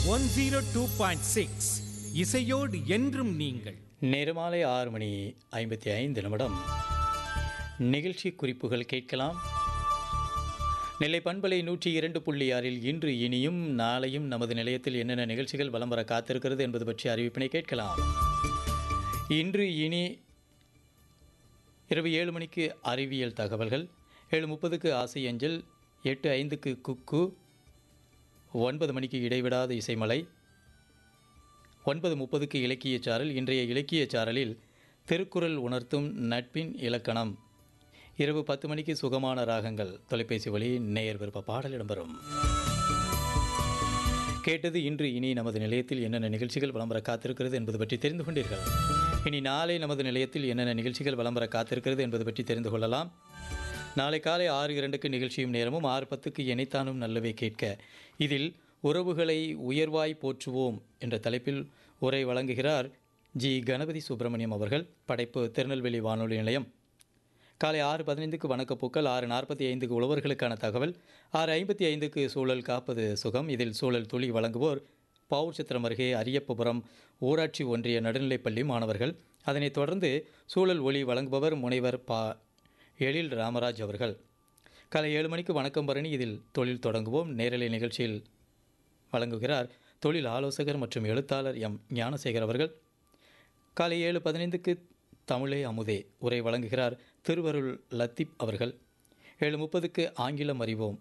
one zero two point six இசையோடு என்றும் நீங்கள் நேரமாலை ஆறு மணி ஐம்பத்தி ஐந்து நிமிடம் நிகழ்ச்சி குறிப்புகள் கேட்கலாம் நெல்லை பண்பலை நூற்றி இரண்டு புள்ளி ஆறில் இன்று இனியும் நாளையும் நமது நிலையத்தில் என்னென்ன நிகழ்ச்சிகள் வலம் வர காத்திருக்கிறது என்பது பற்றி அறிவிப்பினை கேட்கலாம் இன்று இனி இரவு ஏழு மணிக்கு அறிவியல் தகவல்கள் ஏழு முப்பதுக்கு ஆசை அஞ்சல் எட்டு ஐந்துக்கு குக்கு ஒன்பது மணிக்கு இடைவிடாத இசைமலை ஒன்பது முப்பதுக்கு இலக்கியச் சாரல் இன்றைய இலக்கியச் சாரலில் திருக்குறள் உணர்த்தும் நட்பின் இலக்கணம் இரவு பத்து மணிக்கு சுகமான ராகங்கள் தொலைபேசி வழி நேயர் விருப்ப பாடல் இடம்பெறும் கேட்டது இன்று இனி நமது நிலையத்தில் என்னென்ன நிகழ்ச்சிகள் விளம்பர காத்திருக்கிறது என்பது பற்றி தெரிந்து கொண்டீர்கள் இனி நாளை நமது நிலையத்தில் என்னென்ன நிகழ்ச்சிகள் விளம்பர காத்திருக்கிறது என்பது பற்றி தெரிந்து கொள்ளலாம் நாளை காலை ஆறு இரண்டுக்கு நிகழ்ச்சியும் நேரமும் ஆறு பத்துக்கு இணைத்தானும் நல்லவை கேட்க இதில் உறவுகளை உயர்வாய் போற்றுவோம் என்ற தலைப்பில் உரை வழங்குகிறார் ஜி கணபதி சுப்பிரமணியம் அவர்கள் படைப்பு திருநெல்வேலி வானொலி நிலையம் காலை ஆறு பதினைந்துக்கு வணக்கப்பூக்கள் ஆறு நாற்பத்தி ஐந்துக்கு உழவர்களுக்கான தகவல் ஆறு ஐம்பத்தி ஐந்துக்கு சூழல் காப்பது சுகம் இதில் சூழல் துளி வழங்குவோர் பாவூர் சித்திரம் அருகே அரியப்புபுரம் ஊராட்சி ஒன்றிய நடுநிலைப்பள்ளி மாணவர்கள் அதனைத் தொடர்ந்து சூழல் ஒளி வழங்குபவர் முனைவர் பா எழில் ராமராஜ் அவர்கள் காலை ஏழு மணிக்கு வணக்கம் பரணி இதில் தொழில் தொடங்குவோம் நேரலை நிகழ்ச்சியில் வழங்குகிறார் தொழில் ஆலோசகர் மற்றும் எழுத்தாளர் எம் ஞானசேகர் அவர்கள் காலை ஏழு பதினைந்துக்கு தமிழே அமுதே உரை வழங்குகிறார் திருவருள் லத்தீப் அவர்கள் ஏழு முப்பதுக்கு ஆங்கிலம் அறிவோம்